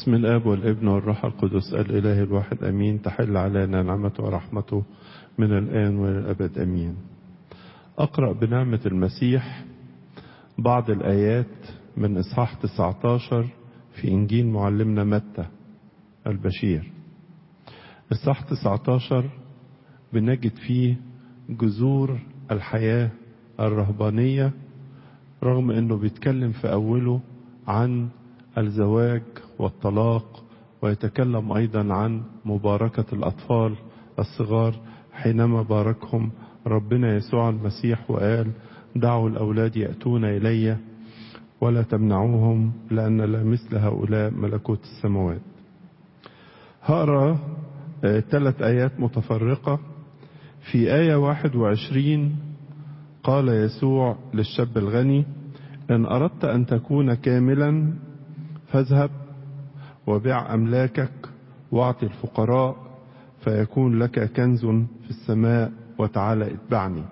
بسم الاب والابن والروح القدس الاله الواحد امين تحل علينا نعمته ورحمته من الان والى الابد امين اقرا بنعمه المسيح بعض الايات من اصحاح 19 في انجيل معلمنا متى البشير اصحاح 19 بنجد فيه جذور الحياه الرهبانيه رغم انه بيتكلم في اوله عن الزواج والطلاق ويتكلم ايضا عن مباركه الاطفال الصغار حينما باركهم ربنا يسوع المسيح وقال دعوا الاولاد ياتون الي ولا تمنعوهم لان لا مثل هؤلاء ملكوت السماوات هقرا ثلاث ايات متفرقه في ايه 21 قال يسوع للشاب الغني ان اردت ان تكون كاملا فاذهب وبع املاكك واعط الفقراء فيكون لك كنز في السماء وتعالى اتبعني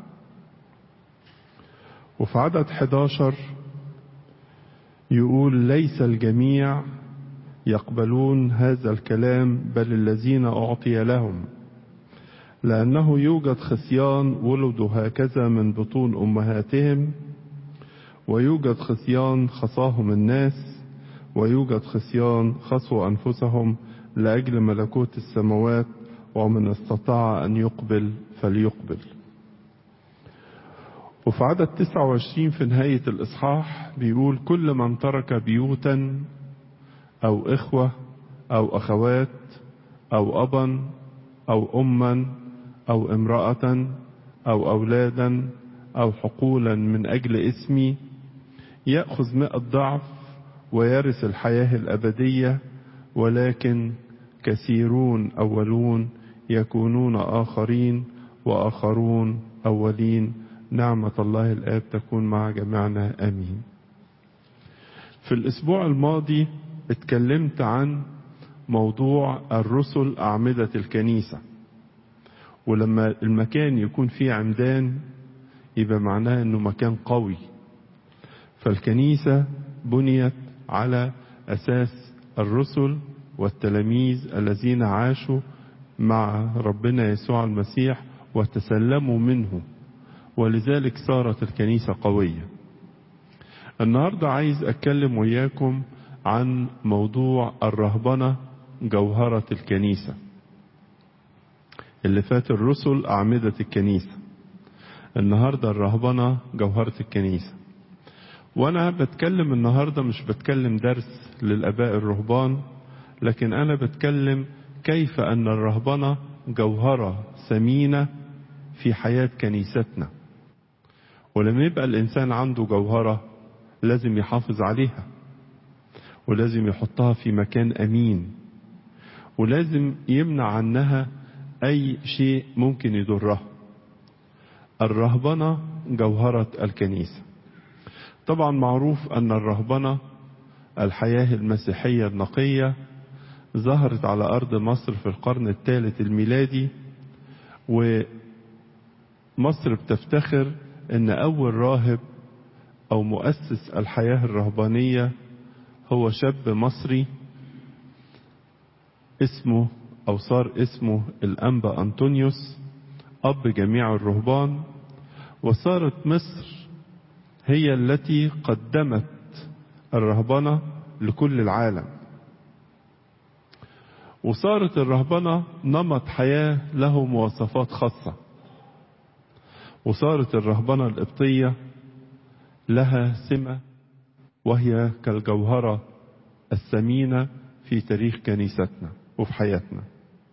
وفي عدد 11 يقول ليس الجميع يقبلون هذا الكلام بل الذين اعطي لهم لانه يوجد خصيان ولدوا هكذا من بطون امهاتهم ويوجد خصيان خصاهم الناس ويوجد خصيان خصوا أنفسهم لأجل ملكوت السماوات ومن استطاع أن يقبل فليقبل وفي عدد 29 في نهاية الإصحاح بيقول كل من ترك بيوتا أو إخوة أو أخوات أو أبا أو أما أو امرأة أو أولادا أو حقولا من أجل اسمي يأخذ مئة ضعف ويرث الحياة الأبدية ولكن كثيرون أولون يكونون آخرين وآخرون أولين نعمة الله الآب تكون مع جميعنا آمين في الأسبوع الماضي اتكلمت عن موضوع الرسل أعمدة الكنيسة ولما المكان يكون فيه عمدان يبقى معناه انه مكان قوي فالكنيسة بنيت على أساس الرسل والتلاميذ الذين عاشوا مع ربنا يسوع المسيح وتسلموا منه ولذلك صارت الكنيسة قوية النهاردة عايز أتكلم وياكم عن موضوع الرهبنة جوهرة الكنيسة اللي فات الرسل أعمدة الكنيسة النهاردة الرهبنة جوهرة الكنيسة وانا بتكلم النهاردة مش بتكلم درس للاباء الرهبان لكن انا بتكلم كيف ان الرهبنة جوهرة ثمينة في حياة كنيستنا ولما يبقى الانسان عنده جوهرة لازم يحافظ عليها ولازم يحطها في مكان امين ولازم يمنع عنها اي شيء ممكن يضرها الرهبنة جوهرة الكنيسه طبعا معروف أن الرهبنة الحياة المسيحية النقية ظهرت على أرض مصر في القرن الثالث الميلادي ومصر بتفتخر أن أول راهب أو مؤسس الحياة الرهبانية هو شاب مصري اسمه أو صار اسمه الأنبا أنطونيوس أب جميع الرهبان وصارت مصر هي التي قدمت الرهبنة لكل العالم وصارت الرهبنة نمط حياة له مواصفات خاصة وصارت الرهبنة القبطية لها سمة وهي كالجوهرة الثمينة في تاريخ كنيستنا وفي حياتنا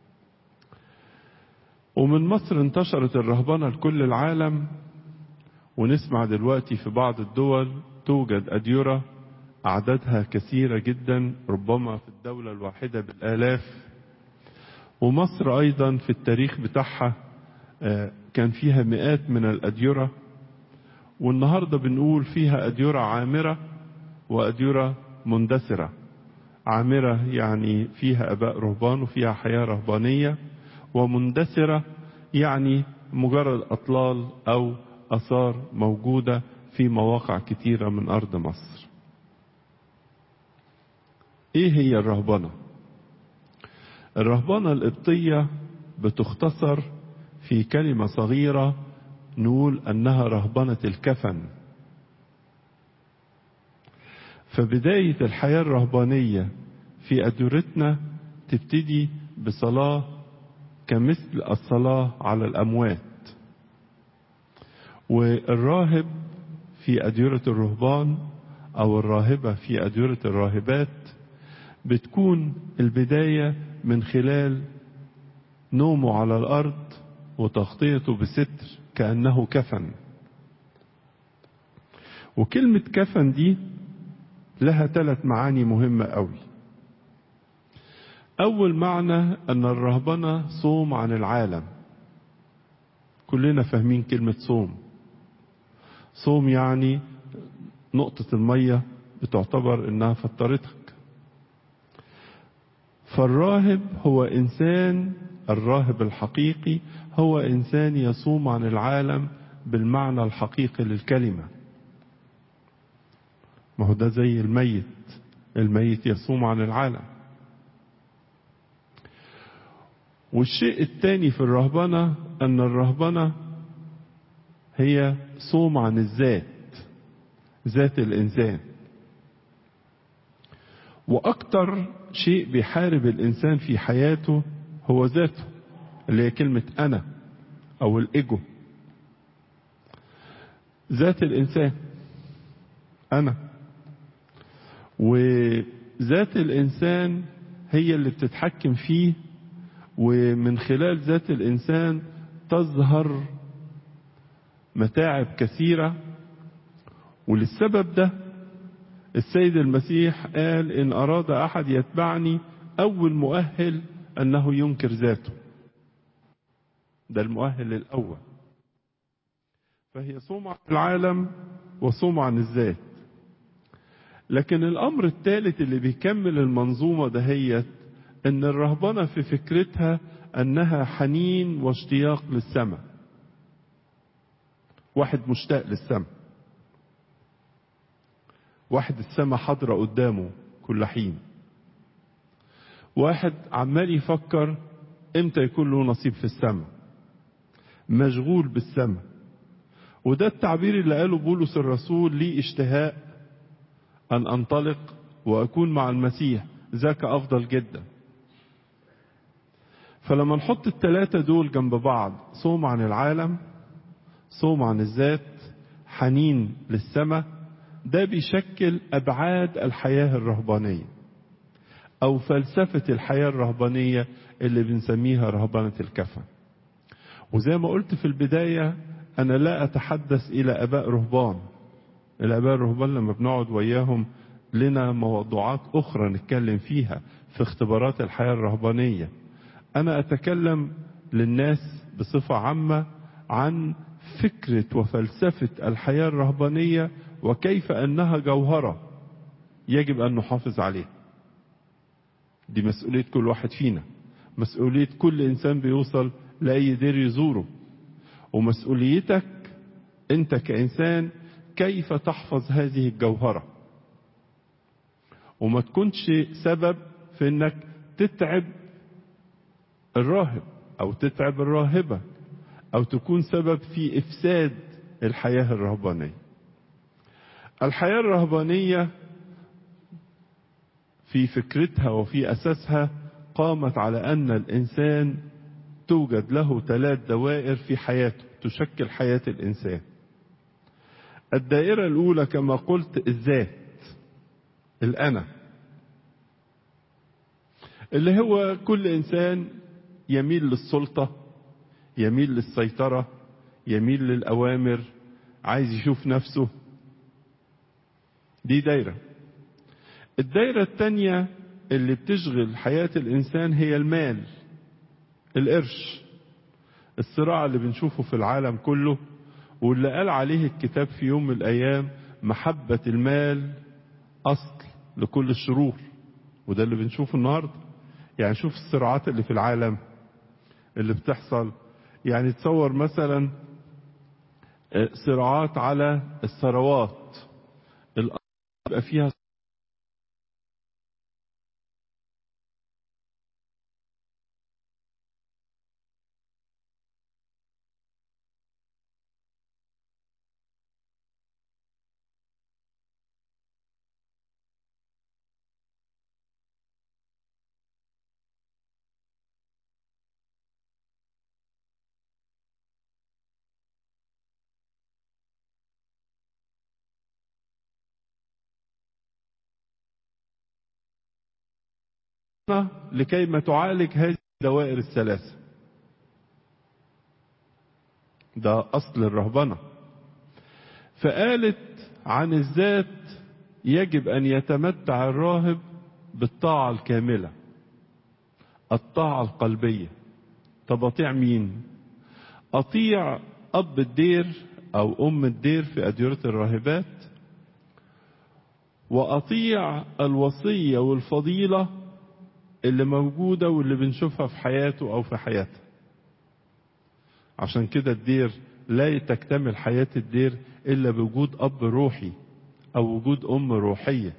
ومن مصر انتشرت الرهبنة لكل العالم ونسمع دلوقتي في بعض الدول توجد أديرة أعدادها كثيرة جدا ربما في الدولة الواحدة بالآلاف ومصر أيضا في التاريخ بتاعها كان فيها مئات من الأديرة والنهاردة بنقول فيها أديرة عامرة وأديرة مندثرة عامرة يعني فيها أباء رهبان وفيها حياة رهبانية ومندثرة يعني مجرد أطلال أو آثار موجودة في مواقع كتيرة من أرض مصر. ايه هي الرهبنة الرهبنة القبطية بتختصر في كلمة صغيرة نقول انها رهبنة الكفن فبداية الحياة الرهبانية في أدورتنا تبتدي بصلاة كمثل الصلاة على الأموات والراهب في أديرة الرهبان أو الراهبة في أديرة الراهبات بتكون البداية من خلال نومه على الأرض وتغطيته بستر كأنه كفن وكلمة كفن دي لها ثلاث معاني مهمة قوي أول معنى أن الرهبنة صوم عن العالم كلنا فاهمين كلمة صوم صوم يعني نقطة المية بتعتبر إنها فطرتك فالراهب هو إنسان الراهب الحقيقي هو إنسان يصوم عن العالم بالمعنى الحقيقي للكلمة ما هو ده زي الميت الميت يصوم عن العالم والشيء الثاني في الرهبنة أن الرهبنة هي صوم عن الذات ذات الإنسان وأكتر شيء بيحارب الإنسان في حياته هو ذاته اللي هي كلمة أنا أو الإيجو ذات الإنسان أنا وذات الإنسان هي اللي بتتحكم فيه ومن خلال ذات الإنسان تظهر متاعب كثيرة وللسبب ده السيد المسيح قال إن أراد أحد يتبعني أول مؤهل أنه ينكر ذاته ده المؤهل الأول فهي صوم عن العالم وصوم عن الذات لكن الأمر الثالث اللي بيكمل المنظومة دهيت ان الرهبنة في فكرتها انها حنين واشتياق للسماء واحد مشتاق للسماء واحد السماء حاضرة قدامه كل حين واحد عمال يفكر امتى يكون له نصيب في السماء مشغول بالسماء وده التعبير اللي قاله بولس الرسول لي اشتهاء ان انطلق واكون مع المسيح ذاك افضل جدا فلما نحط التلاتة دول جنب بعض صوم عن العالم صوم عن الذات حنين للسماء ده بيشكل أبعاد الحياة الرهبانية أو فلسفة الحياة الرهبانية اللي بنسميها رهبنة الكفن وزي ما قلت في البداية أنا لا أتحدث إلى أباء رهبان الأباء الرهبان لما بنقعد وياهم لنا موضوعات أخرى نتكلم فيها في اختبارات الحياة الرهبانية أنا أتكلم للناس بصفة عامة عن فكرة وفلسفة الحياة الرهبانية وكيف أنها جوهرة يجب أن نحافظ عليها دي مسؤولية كل واحد فينا مسؤولية كل إنسان بيوصل لأي دير يزوره ومسؤوليتك أنت كإنسان كيف تحفظ هذه الجوهرة وما تكونش سبب في انك تتعب الراهب او تتعب الراهبة او تكون سبب في افساد الحياة الرهبانية الحياة الرهبانية في فكرتها وفي اساسها قامت على ان الانسان توجد له ثلاث دوائر في حياته تشكل حياة الانسان الدائرة الاولى كما قلت الذات الأنا اللي هو كل إنسان يميل للسلطة يميل للسيطرة يميل للأوامر عايز يشوف نفسه دي دايرة الدايرة التانية اللي بتشغل حياة الإنسان هي المال القرش الصراع اللي بنشوفه في العالم كله واللي قال عليه الكتاب في يوم من الأيام محبة المال أصل لكل الشرور وده اللي بنشوفه النهاردة يعني شوف الصراعات اللي في العالم اللي بتحصل يعني تصور مثلا صراعات على الثروات الأرض يبقى فيها لكي ما تعالج هذه الدوائر الثلاثة ده أصل الرهبنة فقالت عن الذات يجب أن يتمتع الراهب بالطاعة الكاملة الطاعة القلبية طب أطيع مين أطيع أب الدير أو أم الدير في أديرة الراهبات وأطيع الوصية والفضيلة اللي موجودة واللي بنشوفها في حياته أو في حياتها عشان كده الدير لا تكتمل حياة الدير إلا بوجود أب روحي أو وجود أم روحية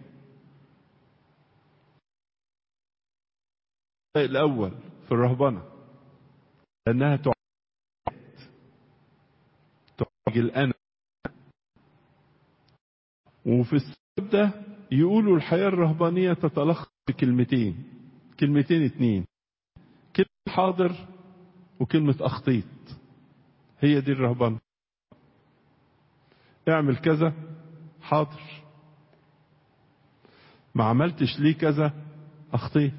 الأول في الرهبنة لأنها تعجل أنا وفي السبب ده يقولوا الحياة الرهبانية تتلخص في كلمتين كلمتين اتنين كلمة حاضر وكلمة أخطيت هي دي الرهبنة اعمل كذا حاضر ما عملتش ليه كذا أخطيت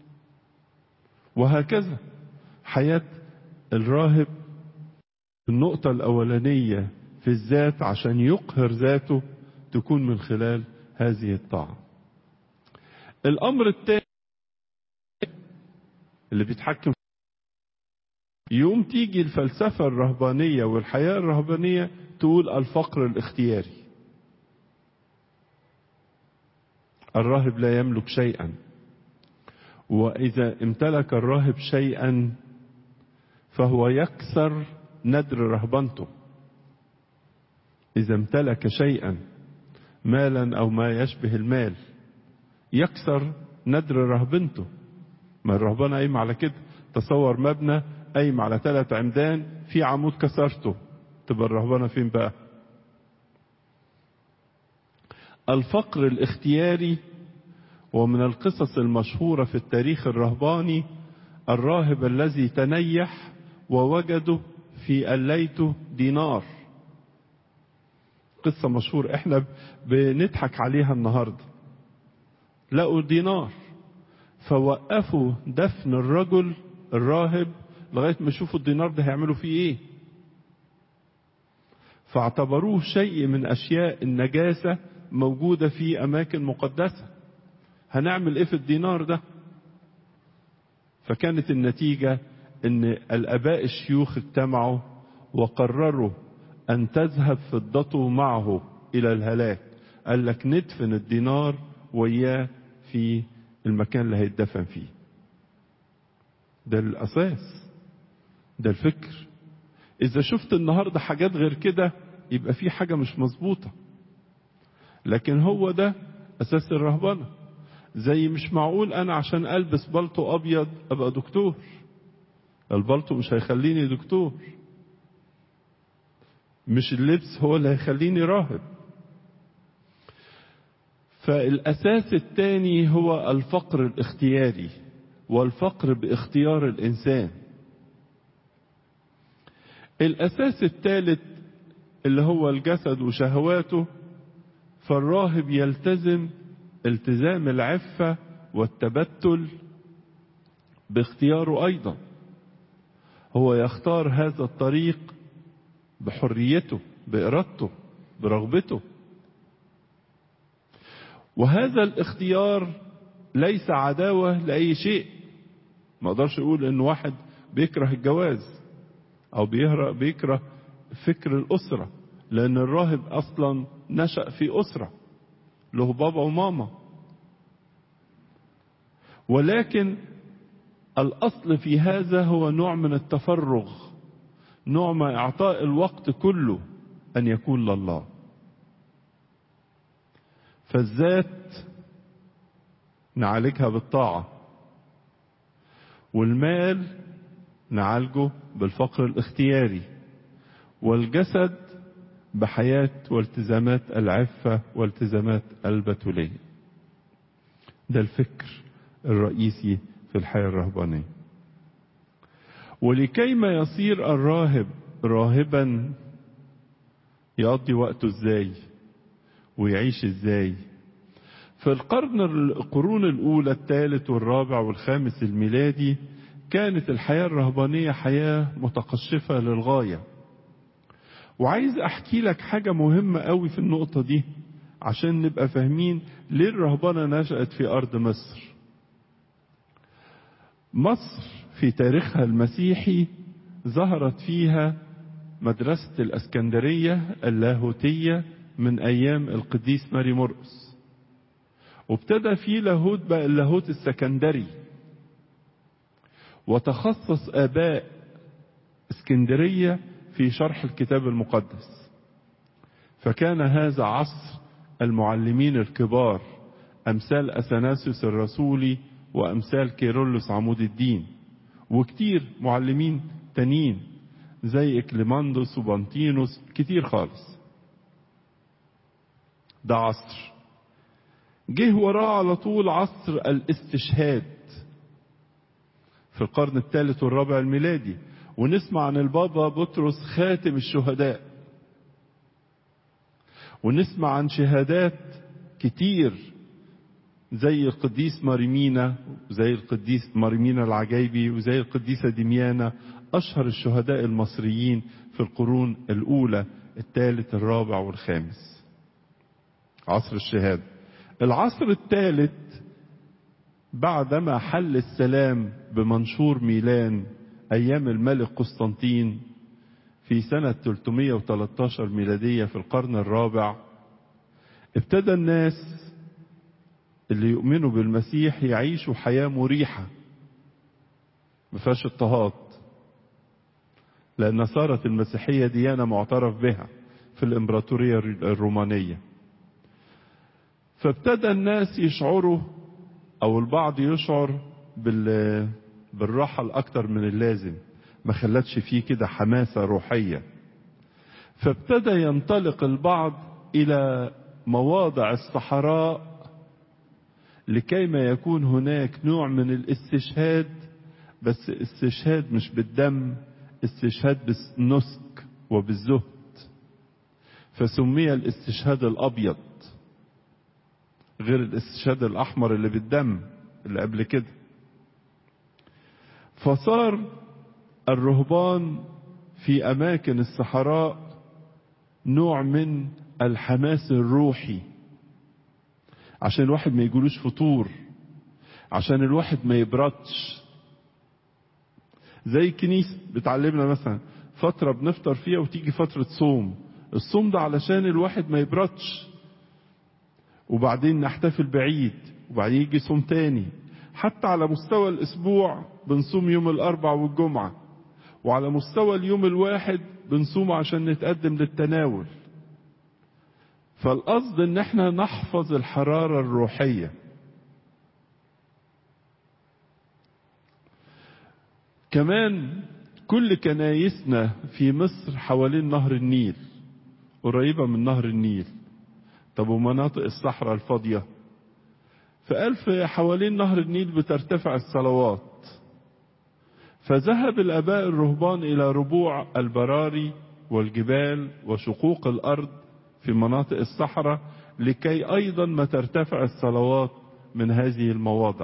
وهكذا حياة الراهب النقطة الأولانية في الذات عشان يقهر ذاته تكون من خلال هذه الطاعة الأمر الثاني اللي بيتحكم يوم تيجي الفلسفة الرهبانية والحياة الرهبانية تقول الفقر الاختياري الراهب لا يملك شيئا وإذا امتلك الراهب شيئا فهو يكسر ندر رهبنته إذا امتلك شيئا مالا أو ما يشبه المال يكسر ندر رهبنته ما الرهبنة قايمة على كده تصور مبنى قايم على ثلاث عمدان في عمود كسرته تبقى الرهبنة فين بقى الفقر الاختياري ومن القصص المشهورة في التاريخ الرهباني الراهب الذي تنيح ووجده في أليته دينار قصة مشهورة احنا بنضحك عليها النهاردة لقوا دينار فوقفوا دفن الرجل الراهب لغاية ما يشوفوا الدينار ده هيعملوا فيه ايه فاعتبروه شيء من اشياء النجاسة موجودة في اماكن مقدسة هنعمل ايه في الدينار ده فكانت النتيجة ان الاباء الشيوخ اجتمعوا وقرروا ان تذهب فضته معه الى الهلاك قال لك ندفن الدينار وياه في المكان اللي هيتدفن فيه ده الاساس ده الفكر اذا شفت النهارده حاجات غير كده يبقى في حاجه مش مظبوطه لكن هو ده اساس الرهبنه زي مش معقول انا عشان البس بلطو ابيض ابقى دكتور البلطو مش هيخليني دكتور مش اللبس هو اللي هيخليني راهب فالاساس الثاني هو الفقر الاختياري والفقر باختيار الانسان الاساس الثالث اللي هو الجسد وشهواته فالراهب يلتزم التزام العفه والتبتل باختياره ايضا هو يختار هذا الطريق بحريته بارادته برغبته وهذا الاختيار ليس عداوة لأي شيء ما اقدرش اقول ان واحد بيكره الجواز او بيهرق بيكره فكر الاسرة لان الراهب اصلا نشأ في اسرة له بابا وماما ولكن الاصل في هذا هو نوع من التفرغ نوع من اعطاء الوقت كله ان يكون لله فالذات نعالجها بالطاعة والمال نعالجه بالفقر الاختياري والجسد بحياة والتزامات العفة والتزامات البتولية ده الفكر الرئيسي في الحياة الرهبانية ولكي ما يصير الراهب راهبا يقضي وقته ازاي ويعيش ازاي في القرن القرون الأولى الثالث والرابع والخامس الميلادي كانت الحياة الرهبانية حياة متقشفة للغاية وعايز أحكي لك حاجة مهمة قوي في النقطة دي عشان نبقى فاهمين ليه الرهبنة نشأت في أرض مصر مصر في تاريخها المسيحي ظهرت فيها مدرسة الأسكندرية اللاهوتية من أيام القديس ماري مرقس وابتدى في لاهوت بقى اللاهوت السكندري وتخصص آباء اسكندرية في شرح الكتاب المقدس فكان هذا عصر المعلمين الكبار أمثال أثناسيوس الرسولي وأمثال كيرلس عمود الدين وكتير معلمين تانيين زي إكليماندوس وبانتينوس كتير خالص ده عصر جه وراه على طول عصر الاستشهاد في القرن الثالث والرابع الميلادي ونسمع عن البابا بطرس خاتم الشهداء ونسمع عن شهادات كتير زي القديس ماريمينا وزي القديس ماريمينا العجيبي وزي القديسة ديميانا أشهر الشهداء المصريين في القرون الأولى الثالث الرابع والخامس عصر الشهادة العصر الثالث بعدما حل السلام بمنشور ميلان أيام الملك قسطنطين في سنة 313 ميلادية في القرن الرابع ابتدى الناس اللي يؤمنوا بالمسيح يعيشوا حياة مريحة ما فيهاش اضطهاد لأن صارت المسيحية ديانة معترف بها في الإمبراطورية الرومانية فابتدى الناس يشعروا أو البعض يشعر بال بالراحة الأكتر من اللازم ما خلتش فيه كده حماسة روحية فابتدى ينطلق البعض إلى مواضع الصحراء لكي ما يكون هناك نوع من الاستشهاد بس استشهاد مش بالدم استشهاد بالنسك وبالزهد فسمي الاستشهاد الأبيض غير الاستشهاد الأحمر اللي بالدم اللي قبل كده فصار الرهبان في أماكن الصحراء نوع من الحماس الروحي عشان الواحد ما يجولوش فطور عشان الواحد ما يبردش زي الكنيسة بتعلمنا مثلا فترة بنفطر فيها وتيجي فترة صوم الصوم ده علشان الواحد ما يبردش وبعدين نحتفل بعيد وبعدين يجي صوم تاني حتى على مستوى الأسبوع بنصوم يوم الأربع والجمعة وعلى مستوى اليوم الواحد بنصوم عشان نتقدم للتناول فالقصد ان احنا نحفظ الحرارة الروحية كمان كل كنايسنا في مصر حوالين نهر النيل قريبة من نهر النيل طب ومناطق الصحراء الفاضية فقال في حوالين نهر النيل بترتفع الصلوات فذهب الآباء الرهبان إلى ربوع البراري والجبال وشقوق الأرض في مناطق الصحراء لكي أيضا ما ترتفع الصلوات من هذه المواضع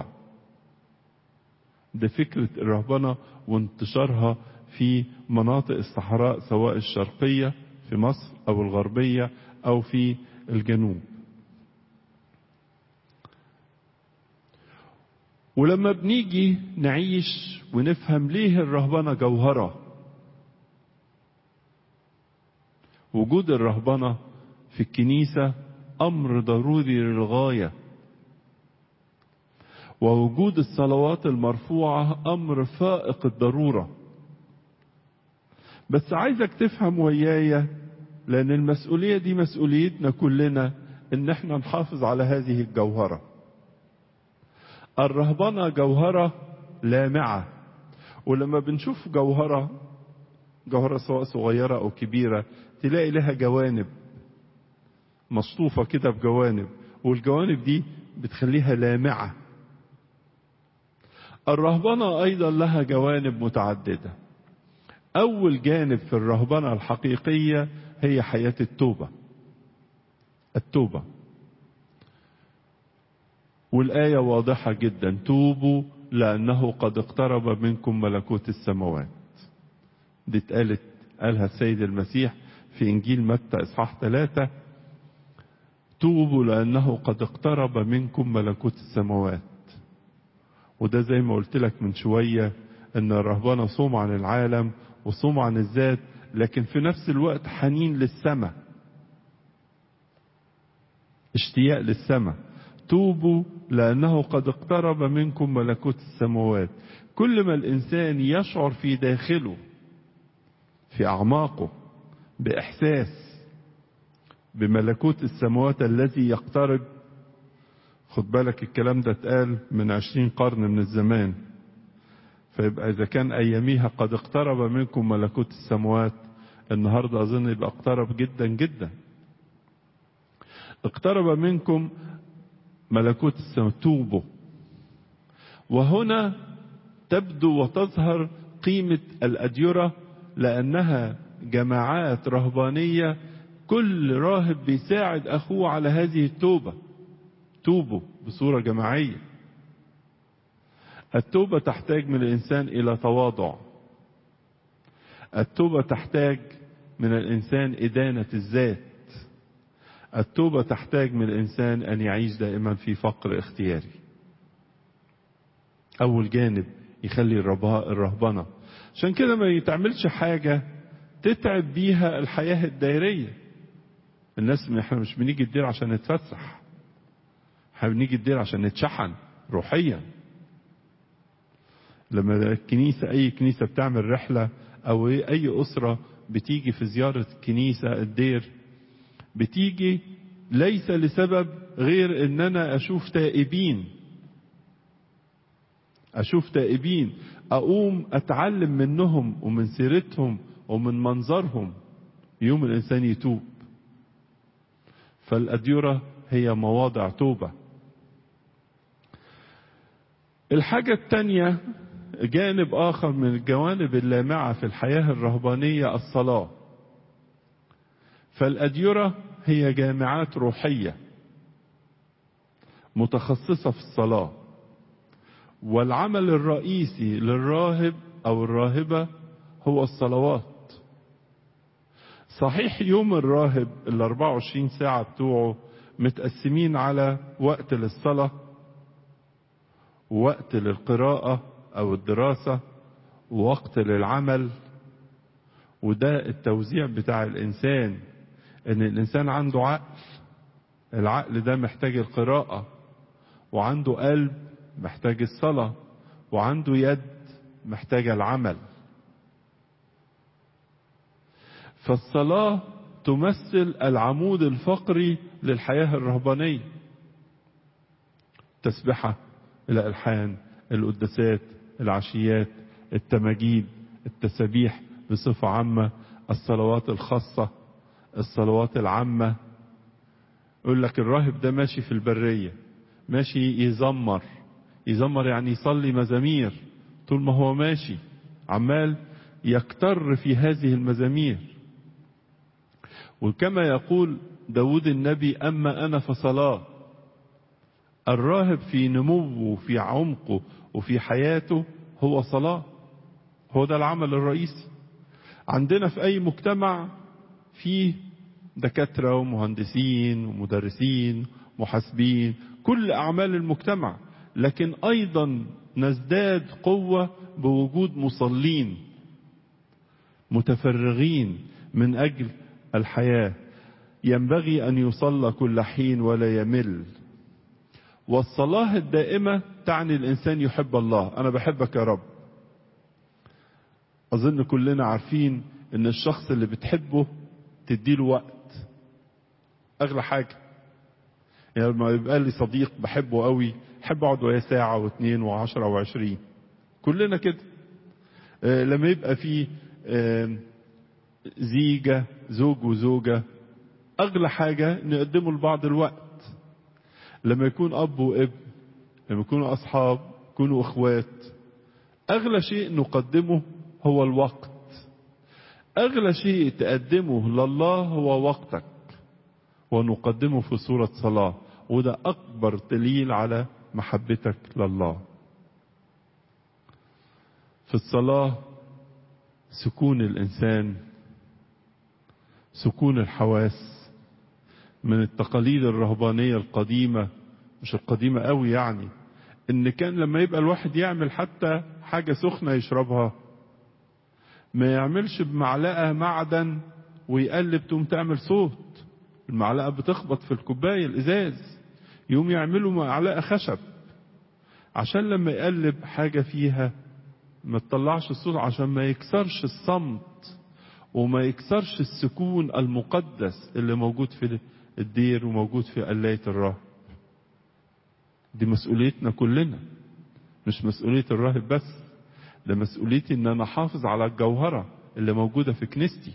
ده فكرة الرهبنة وانتشارها في مناطق الصحراء سواء الشرقية في مصر أو الغربية أو في الجنوب ولما بنيجي نعيش ونفهم ليه الرهبنة جوهرة وجود الرهبنة في الكنيسة أمر ضروري للغاية ووجود الصلوات المرفوعة أمر فائق الضرورة بس عايزك تفهم ويايا لأن المسؤولية دي مسؤوليتنا كلنا إن احنا نحافظ على هذه الجوهرة الرهبنة جوهرة لامعة ولما بنشوف جوهرة جوهرة سواء صغيرة أو كبيرة تلاقي لها جوانب مصطوفة كده بجوانب والجوانب دي بتخليها لامعة الرهبنة أيضا لها جوانب متعددة أول جانب في الرهبنة الحقيقية هي حياة التوبة التوبة والآية واضحة جدا توبوا لأنه قد اقترب منكم ملكوت السماوات دي اتقالت قالها السيد المسيح في إنجيل متى إصحاح ثلاثة توبوا لأنه قد اقترب منكم ملكوت السماوات وده زي ما قلت لك من شوية ان الرهبنة صوم عن العالم وصوم عن الذات لكن في نفس الوقت حنين للسماء اشتياق للسماء توبوا لأنه قد اقترب منكم ملكوت السماوات كل ما الإنسان يشعر في داخله في أعماقه بإحساس بملكوت السماوات الذي يقترب خد بالك الكلام ده اتقال من عشرين قرن من الزمان فيبقى إذا كان أياميها قد اقترب منكم ملكوت السماوات النهاردة أظن يبقى اقترب جدا جدا اقترب منكم ملكوت السماوات توبوا وهنا تبدو وتظهر قيمة الأديرة لأنها جماعات رهبانية كل راهب بيساعد أخوه على هذه التوبة توبوا بصورة جماعية التوبة تحتاج من الإنسان إلى تواضع التوبة تحتاج من الإنسان إدانة الذات التوبة تحتاج من الإنسان أن يعيش دائما في فقر اختياري أول جانب يخلي الرهبنة عشان كده ما يتعملش حاجة تتعب بيها الحياة الدائرية الناس احنا مش بنيجي الدير عشان نتفسح احنا بنيجي الدير عشان نتشحن روحيا لما الكنيسة أي كنيسة بتعمل رحلة أو أي أسرة بتيجي في زيارة كنيسة الدير بتيجي ليس لسبب غير ان انا اشوف تائبين اشوف تائبين اقوم اتعلم منهم ومن سيرتهم ومن منظرهم يوم الانسان يتوب فالاديرة هي مواضع توبة الحاجة التانية جانب اخر من الجوانب اللامعة في الحياة الرهبانية الصلاة فالأديرة هي جامعات روحية متخصصة في الصلاة والعمل الرئيسي للراهب أو الراهبة هو الصلوات صحيح يوم الراهب ال 24 ساعة بتوعه متقسمين على وقت للصلاة ووقت للقراءة أو الدراسة ووقت للعمل وده التوزيع بتاع الإنسان ان الانسان عنده عقل العقل ده محتاج القراءة وعنده قلب محتاج الصلاة وعنده يد محتاج العمل فالصلاة تمثل العمود الفقري للحياة الرهبانية التسبحة الألحان القداسات العشيات التماجيد التسابيح بصفة عامة الصلوات الخاصة الصلوات العامة يقول لك الراهب ده ماشي في البرية ماشي يزمر يزمر يعني يصلي مزامير طول ما هو ماشي عمال يكتر في هذه المزامير وكما يقول داود النبي أما أنا فصلاة الراهب في نموه وفي عمقه وفي حياته هو صلاة هو ده العمل الرئيسي عندنا في أي مجتمع فيه دكاترة ومهندسين ومدرسين محاسبين كل أعمال المجتمع لكن أيضا نزداد قوة بوجود مصلين متفرغين من أجل الحياة ينبغي أن يصلى كل حين ولا يمل والصلاة الدائمة تعني الإنسان يحب الله أنا بحبك يا رب أظن كلنا عارفين أن الشخص اللي بتحبه تديله وقت اغلى حاجة يعني لما يبقى لي صديق بحبه قوي احب اقعد وياه ساعة واثنين وعشرة وعشرين كلنا كده آه لما يبقى في آه زيجة زوج وزوجة اغلى حاجة نقدمه لبعض الوقت لما يكون اب وابن لما يكونوا اصحاب يكونوا اخوات اغلى شيء نقدمه هو الوقت اغلى شيء تقدمه لله هو وقتك ونقدمه في صورة صلاة وده أكبر دليل على محبتك لله في الصلاة سكون الإنسان سكون الحواس من التقاليد الرهبانية القديمة مش القديمة قوي يعني ان كان لما يبقى الواحد يعمل حتى حاجة سخنة يشربها ما يعملش بمعلقة معدن ويقلب تقوم تعمل صوت المعلقة بتخبط في الكوباية الإزاز يقوم يعملوا معلقة خشب عشان لما يقلب حاجة فيها ما تطلعش الصوت عشان ما يكسرش الصمت وما يكسرش السكون المقدس اللي موجود في الدير وموجود في قلاية الراهب دي مسؤوليتنا كلنا مش مسؤولية الراهب بس ده مسؤوليتي ان انا احافظ على الجوهرة اللي موجودة في كنيستي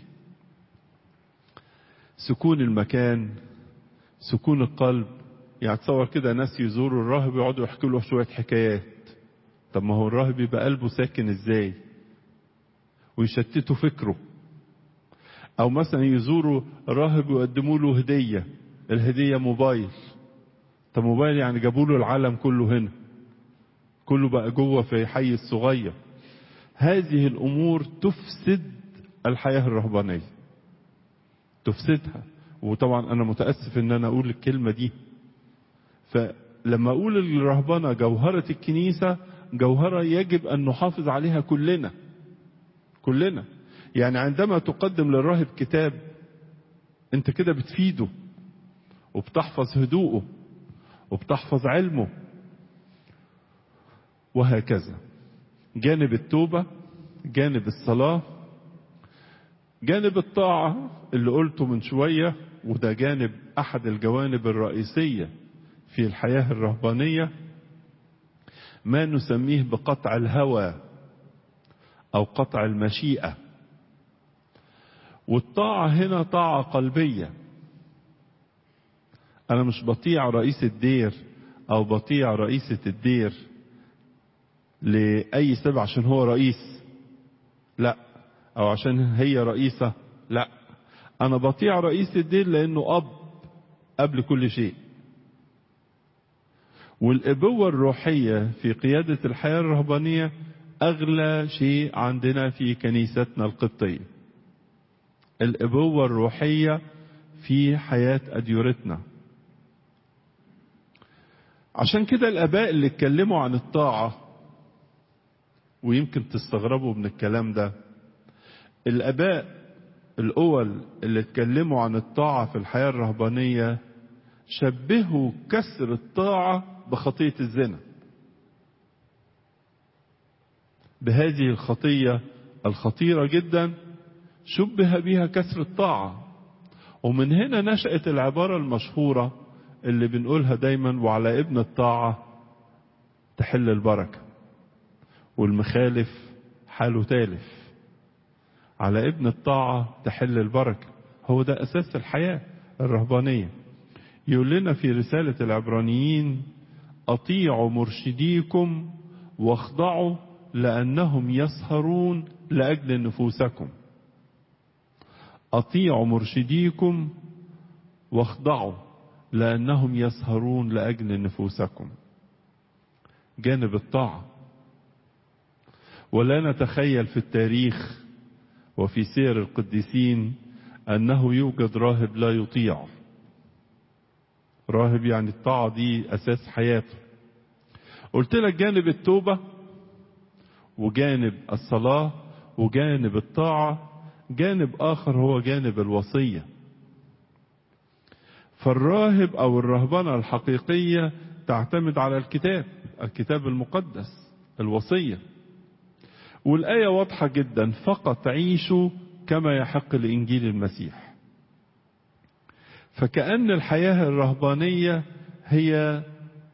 سكون المكان سكون القلب يعني تصور كده ناس يزوروا الراهب يقعدوا يحكوا له شوية حكايات طب ما هو الراهب يبقى قلبه ساكن ازاي ويشتتوا فكره او مثلا يزوروا راهب ويقدموا له هدية الهدية موبايل طب موبايل يعني جابوا له العالم كله هنا كله بقى جوه في حي الصغير هذه الامور تفسد الحياة الرهبانية تفسدها وطبعا انا متأسف ان انا اقول الكلمة دي فلما اقول الرهبنة جوهرة الكنيسة جوهرة يجب ان نحافظ عليها كلنا كلنا يعني عندما تقدم للراهب كتاب انت كده بتفيده وبتحفظ هدوءه وبتحفظ علمه وهكذا جانب التوبة جانب الصلاة جانب الطاعة اللي قلته من شوية وده جانب أحد الجوانب الرئيسية في الحياة الرهبانية ما نسميه بقطع الهوى أو قطع المشيئة والطاعة هنا طاعة قلبية أنا مش بطيع رئيس الدير أو بطيع رئيسة الدير لأي سبب عشان هو رئيس لا أو عشان هي رئيسة لا أنا بطيع رئيس الدير لأنه أب قبل كل شيء والإبوة الروحية في قيادة الحياة الرهبانية أغلى شيء عندنا في كنيستنا القبطية الإبوة الروحية في حياة أديرتنا عشان كده الآباء اللي اتكلموا عن الطاعة ويمكن تستغربوا من الكلام ده الآباء الأول اللي اتكلموا عن الطاعة في الحياة الرهبانية شبهوا كسر الطاعة بخطية الزنا بهذه الخطية الخطيرة جدا شبه بها كسر الطاعة ومن هنا نشأت العبارة المشهورة اللي بنقولها دايما وعلى ابن الطاعة تحل البركة والمخالف حاله تالف على ابن الطاعة تحل البركة هو ده أساس الحياة الرهبانية يقول لنا في رسالة العبرانيين أطيعوا مرشديكم واخضعوا لأنهم يسهرون لأجل نفوسكم أطيعوا مرشديكم واخضعوا لأنهم يسهرون لأجل نفوسكم جانب الطاعة ولا نتخيل في التاريخ وفي سير القديسين أنه يوجد راهب لا يطيع راهب يعني الطاعة دي أساس حياته قلت لك جانب التوبة وجانب الصلاة وجانب الطاعة جانب آخر هو جانب الوصية فالراهب أو الرهبنة الحقيقية تعتمد على الكتاب الكتاب المقدس الوصية والآية واضحة جدا فقط عيشوا كما يحق لإنجيل المسيح فكأن الحياة الرهبانية هي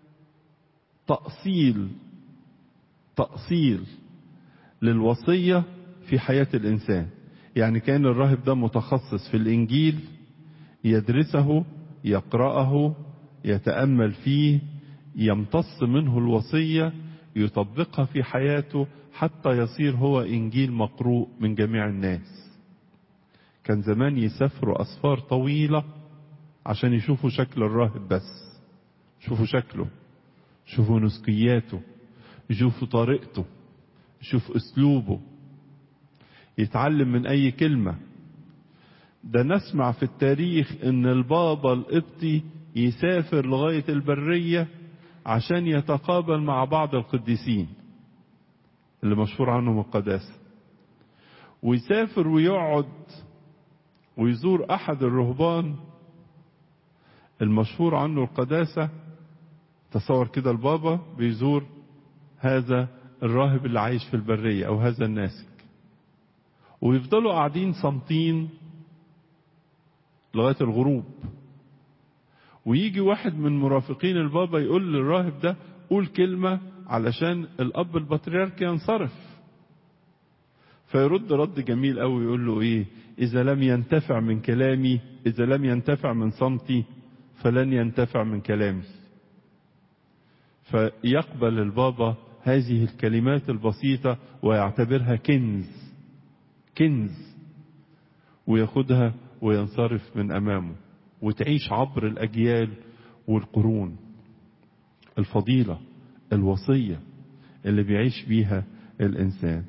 تأصيل تأصيل للوصية في حياة الإنسان يعني كان الراهب ده متخصص في الإنجيل يدرسه يقرأه يتأمل فيه يمتص منه الوصية يطبقها في حياته حتى يصير هو إنجيل مقروء من جميع الناس كان زمان يسافروا أسفار طويلة عشان يشوفوا شكل الراهب بس شوفوا شكله شوفوا نسكياته يشوفوا طريقته يشوف اسلوبه يتعلم من اي كلمة ده نسمع في التاريخ ان البابا القبطي يسافر لغاية البرية عشان يتقابل مع بعض القديسين اللي مشهور عنهم القداسة ويسافر ويقعد ويزور احد الرهبان المشهور عنه القداسة تصور كده البابا بيزور هذا الراهب اللي عايش في البرية او هذا الناسك ويفضلوا قاعدين صامتين لغاية الغروب ويجي واحد من مرافقين البابا يقول للراهب ده قول كلمة علشان الأب البطريرك ينصرف فيرد رد جميل قوي يقول له ايه اذا لم ينتفع من كلامي اذا لم ينتفع من صمتي فلن ينتفع من كلامي فيقبل البابا هذه الكلمات البسيطة ويعتبرها كنز كنز وياخدها وينصرف من امامه وتعيش عبر الاجيال والقرون الفضيلة الوصية اللي بيعيش بيها الانسان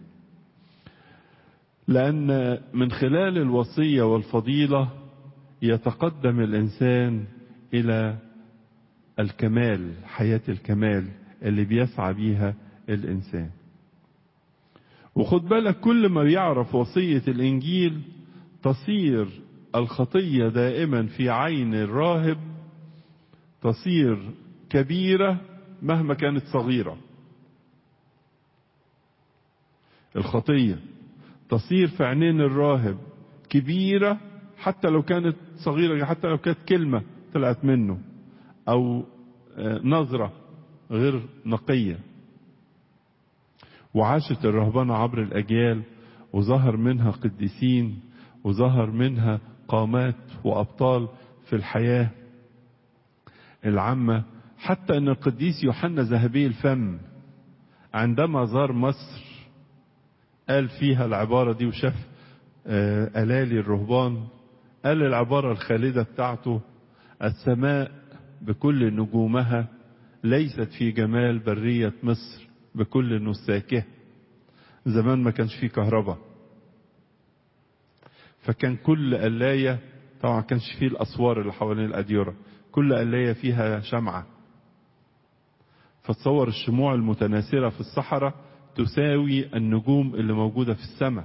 لأن من خلال الوصية والفضيلة يتقدم الإنسان إلى الكمال حياة الكمال اللي بيسعى بيها الإنسان وخد بالك كل ما بيعرف وصية الإنجيل تصير الخطية دائما في عين الراهب تصير كبيرة مهما كانت صغيرة الخطيه تصير في عينين الراهب كبيرة حتى لو كانت صغيرة حتى لو كانت كلمة طلعت منه أو نظرة غير نقية وعاشت الرهبانة عبر الأجيال وظهر منها قديسين وظهر منها قامات وأبطال في الحياة العامة حتى أن القديس يوحنا ذهبي الفم عندما زار مصر قال فيها العبارة دي وشاف ألالي الرهبان قال العبارة الخالدة بتاعته السماء بكل نجومها ليست في جمال برية مصر بكل نساكها زمان ما كانش فيه كهرباء فكان كل قلاية طبعا كانش فيه الأسوار اللي حوالين الأديرة كل قلاية فيها شمعة فتصور الشموع المتناثرة في الصحراء تساوي النجوم اللي موجودة في السماء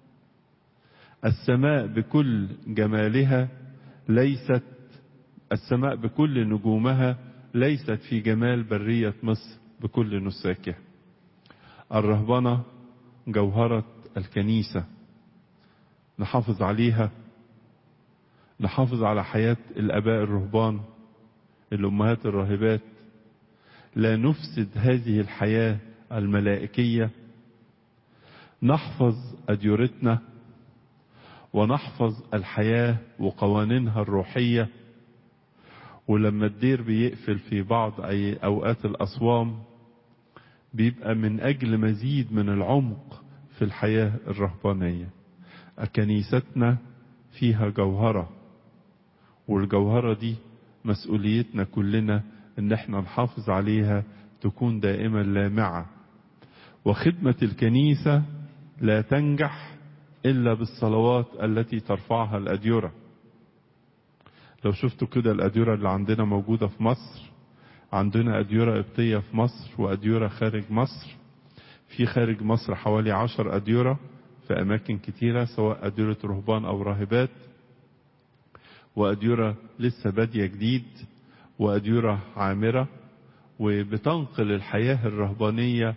السماء بكل جمالها ليست السماء بكل نجومها ليست في جمال برية مصر بكل نساكها الرهبنة جوهرة الكنيسة نحافظ عليها نحافظ على حياة الآباء الرهبان الأمهات الراهبات لا نفسد هذه الحياة الملائكية نحفظ أديرتنا ونحفظ الحياة وقوانينها الروحية ولما الدير بيقفل في بعض أي أوقات الأصوام بيبقى من أجل مزيد من العمق في الحياة الرهبانية كنيستنا فيها جوهرة والجوهرة دي مسؤوليتنا كلنا ان احنا نحافظ عليها تكون دائما لامعة وخدمة الكنيسة لا تنجح إلا بالصلوات التي ترفعها الأديرة لو شفتوا كده الأديرة اللي عندنا موجودة في مصر عندنا أديرة قبطية في مصر وأديرة خارج مصر في خارج مصر حوالي عشر أديرة في أماكن كتيرة سواء أديرة رهبان أو راهبات وأديرة لسه بادية جديد وأديرة عامرة وبتنقل الحياة الرهبانية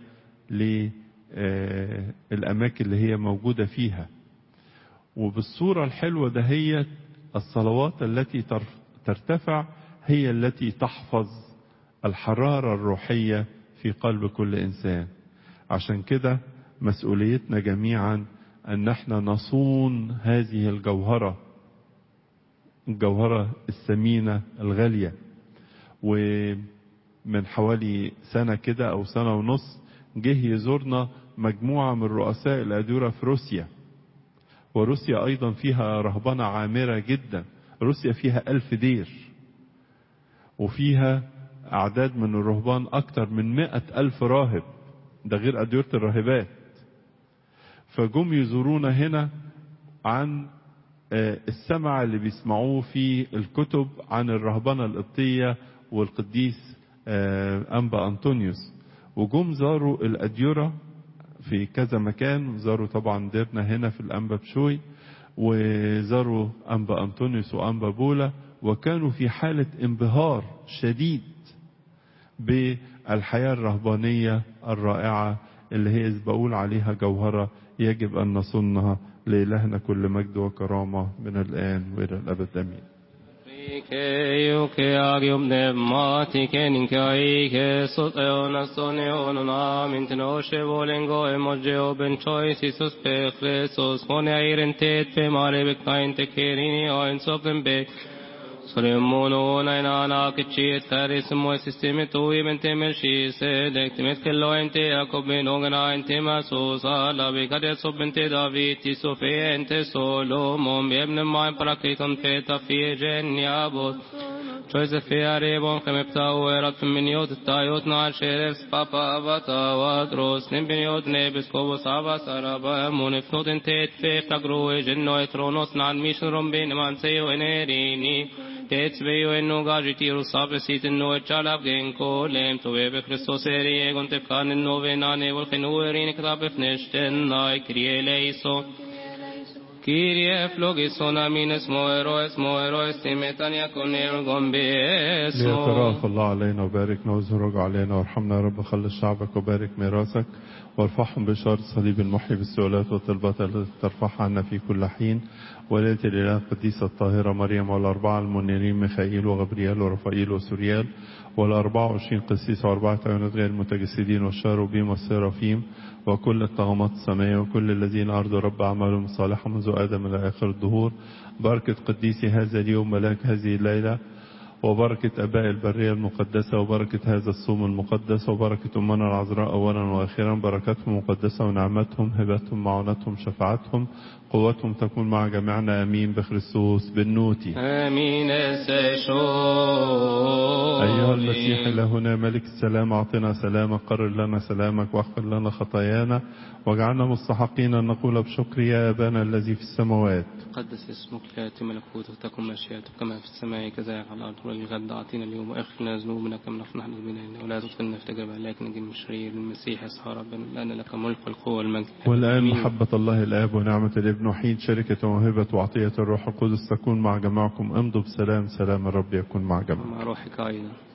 للأماكن اللي هي موجودة فيها وبالصورة الحلوة دهيت الصلوات التي ترتفع هي التي تحفظ الحرارة الروحية في قلب كل إنسان عشان كده مسؤوليتنا جميعا أن احنا نصون هذه الجوهرة الجوهرة الثمينة الغالية ومن حوالي سنة كده أو سنة ونص جه يزورنا مجموعة من رؤساء الأديرة في روسيا وروسيا أيضا فيها رهبنة عامرة جدا روسيا فيها ألف دير وفيها أعداد من الرهبان أكتر من مئة ألف راهب ده غير أديرة الراهبات فجم يزورونا هنا عن السمع اللي بيسمعوه في الكتب عن الرهبنة القبطية والقديس أنبا أنطونيوس وجم زاروا الأديرة في كذا مكان زاروا طبعا ديرنا هنا في الأنبا بشوي وزاروا أنبا أنطونيوس وأنبا بولا وكانوا في حالة انبهار شديد بالحياة الرهبانية الرائعة اللي هي بقول عليها جوهرة يجب أن نصنها لإلهنا كل مجد وكرامة من الآن وإلى الأبد آمين Ike agium pneumatike ninkaike sot eonastone onona mintenoshe volengo emogeo benchois Isus pe Christus hone airentet pe mare beknainte kerini oin sopem bek Solemono naina na kichet karis mo sistemi tu ibn temel shi se dektimet kello ente Jakob ben ongana ente masos ala be kade sobente David ti sofe ente Solomon bebn mai prakriton feta fi geniabos Joseph Arebon kemepta uerat min yot tayot na sheres papa avata vatros nim bin yot nebes kovos avas araba monifnot ente fe tagro genno etronos nan mission rombin man seo enerini Tets veo en no gajiti rusabe sit en no chalab gen kolem to ebe Christos eri egon te kan en no venane vol genuerin ktabe fnesten nai krieleison Kyrie flogison amines moeroes moeroes timetania con el gombeso ليتراف الله علينا وباركنا وازرج علينا وارحمنا يا رب خلص شعبك وبارك ميراثك وارفعهم بشار الصليب المحيي بالسؤالات والطلبات التي ترفعها عنا في كل حين وليلة الإله القديسة الطاهرة مريم والأربعة المنيرين ميخائيل وغبريال ورفائيل وسوريال والأربعة وعشرين قسيس وأربعة عيونات غير المتجسدين والشاروبيم والسرافيم وكل الطغمات السماوية وكل الذين أرضوا رب أعمالهم الصالحة منذ آدم إلى آخر الدهور بركة قديسي هذا اليوم ملاك هذه الليلة وبركة أباء البرية المقدسة وبركة هذا الصوم المقدس وبركة أمنا العذراء أولا وآخرا بركاتهم مقدسة ونعمتهم هبتهم معونتهم شفاعتهم قوتهم تكون مع جميعنا أمين بخريستوس بالنوتي امين سشو أيها المسيح لهنا ملك السلام أعطنا سلامك قرر لنا سلامك واغفر لنا خطايانا واجعلنا مستحقين أن نقول بشكر يا أبانا الذي في السماوات قدس اسمك يأتي ملكوتك تكن مشيئتك كما في السماء كذلك على الأرض وللغد أعطينا اليوم واغفر لنا ذنوبنا كما نغفر نحن المؤمنين ولا تدخلنا في تجربة لكن نجي من الشرير المسيح يسوع ربنا لأن لك الملك والقوة والمجد والآن آمين. محبة الله الآب ونعمة الابن وحيد شركة وموهبة وعطية الروح القدس تكون مع جماعكم امضوا بسلام سلام الرب يكون مع جماعكم مع روحك أيضا